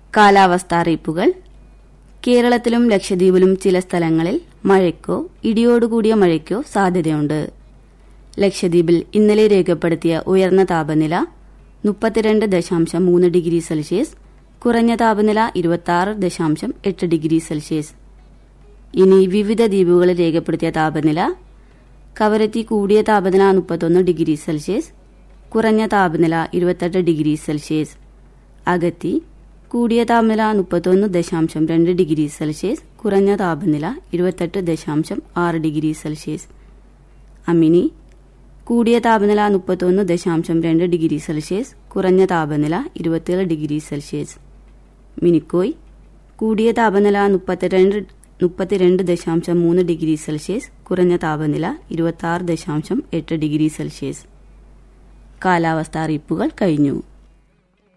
കാലാവസ്ഥാ അറിയിപ്പുകൾ കേരളത്തിലും ലക്ഷദ്വീപിലും ചില സ്ഥലങ്ങളിൽ മഴയ്ക്കോ ഇടിയോടുകൂടിയ മഴയ്ക്കോ സാധ്യതയുണ്ട് ലക്ഷദ്വീപിൽ ഇന്നലെ രേഖപ്പെടുത്തിയ ഉയർന്ന താപനില മുപ്പത്തിരണ്ട് ദശാംശം മൂന്ന് ഡിഗ്രി സെൽഷ്യസ് കുറഞ്ഞ താപനില ഇരുപത്തി ദശാംശം എട്ട് ഡിഗ്രി സെൽഷ്യസ് ഇനി വിവിധ ദ്വീപുകളിൽ രേഖപ്പെടുത്തിയ താപനില കവരത്തി കൂടിയ താപനില മുപ്പത്തൊന്ന് ഡിഗ്രി സെൽഷ്യസ് കുറഞ്ഞ താപനില ഇരുപത്തെട്ട് ഡിഗ്രി സെൽഷ്യസ് അഗത്തി കൂടിയ താപനില മുപ്പത്തൊന്ന് ദശാംശം രണ്ട് ഡിഗ്രി സെൽഷ്യസ് കുറഞ്ഞ താപനില ഇരുപത്തെട്ട് ദശാംശം ആറ് ഡിഗ്രി സെൽഷ്യസ് അമിനി കൂടിയ താപനില മുപ്പത്തൊന്ന് ദശാംശം രണ്ട് ഡിഗ്രി സെൽഷ്യസ് കുറഞ്ഞ താപനില ഇരുപത്തിയേഴ് ഡിഗ്രി സെൽഷ്യസ് മിനിക്കോയ് കൂടിയ താപനില മുപ്പത്തിരണ്ട് മുപ്പത്തിരണ്ട് ദശാംശം മൂന്ന് ഡിഗ്രി സെൽഷ്യസ് കുറഞ്ഞ താപനില ഇരുപത്തി ആറ് ദശാംശം എട്ട് ഡിഗ്രി സെൽഷ്യസ് കാലാവസ്ഥാ അറിയിപ്പുകൾ കഴിഞ്ഞു